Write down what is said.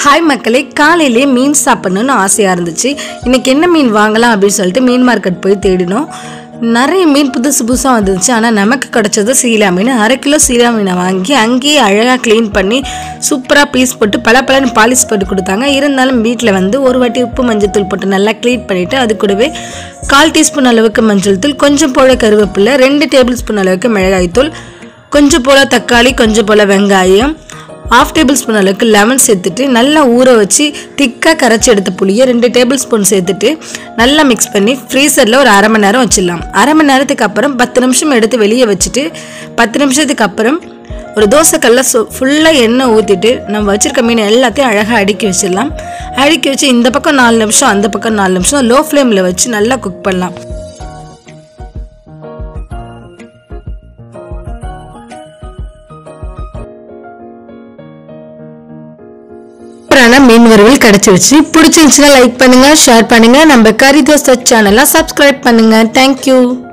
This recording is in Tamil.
ஹாய் மக்களே காலையிலே மீன் சாப்பிடணும்னு ஆசையாக இருந்துச்சு இன்னைக்கு என்ன மீன் வாங்கலாம் அப்படின்னு சொல்லிட்டு மீன் மார்க்கெட் போய் தேடினோம் நிறைய மீன் புதுசு புதுசாக வந்துருச்சு ஆனால் நமக்கு கிடைச்சது சீலா மீன் அரை கிலோ சீலா மீனை வாங்கி அங்கேயே அழகாக க்ளீன் பண்ணி சூப்பராக பீஸ் போட்டு பல பலன்னு பாலிஷ் போட்டு கொடுத்தாங்க இருந்தாலும் வீட்டில் வந்து ஒரு வாட்டி உப்பு மஞ்சள் தூள் போட்டு நல்லா க்ளீன் பண்ணிவிட்டு அது கூடவே கால் டீஸ்பூன் அளவுக்கு மஞ்சள் தூள் கொஞ்சம் போல கருவேப்பிலை ரெண்டு டேபிள் ஸ்பூன் அளவுக்கு மிளகாய் தூள் கொஞ்சம் போல் தக்காளி கொஞ்சம் போல் வெங்காயம் ஹாஃப் டேபிள் ஸ்பூன் அளவுக்கு லெமன் சேர்த்துட்டு நல்லா ஊற வச்சு திக்காக கரைச்சி எடுத்த புளியை ரெண்டு டேபிள் ஸ்பூன் சேர்த்துட்டு நல்லா மிக்ஸ் பண்ணி ஃப்ரீசரில் ஒரு அரை மணி நேரம் வச்சிடலாம் அரை மணி நேரத்துக்கு அப்புறம் பத்து நிமிஷம் எடுத்து வெளியே வச்சுட்டு பத்து நிமிஷத்துக்கு அப்புறம் ஒரு தோசைக்கல்ல சு ஃபுல்லாக எண்ணெய் ஊற்றிட்டு நம்ம வச்சுருக்க மீன் எல்லாத்தையும் அழகாக அடுக்கி வச்சிடலாம் அடுக்கி வச்சு இந்த பக்கம் நாலு நிமிஷம் அந்த பக்கம் நாலு நிமிஷம் லோ ஃப்ளேமில் வச்சு நல்லா குக் பண்ணலாம் சூப்பரான மீன் வறுவல் கிடைச்சிருச்சு பிடிச்சிருந்துச்சுன்னா லைக் பண்ணுங்க ஷேர் பண்ணுங்க நம்ம கரி தோசை சேனலை சப்ஸ்கிரைப் பண்ணுங்க தேங்க்யூ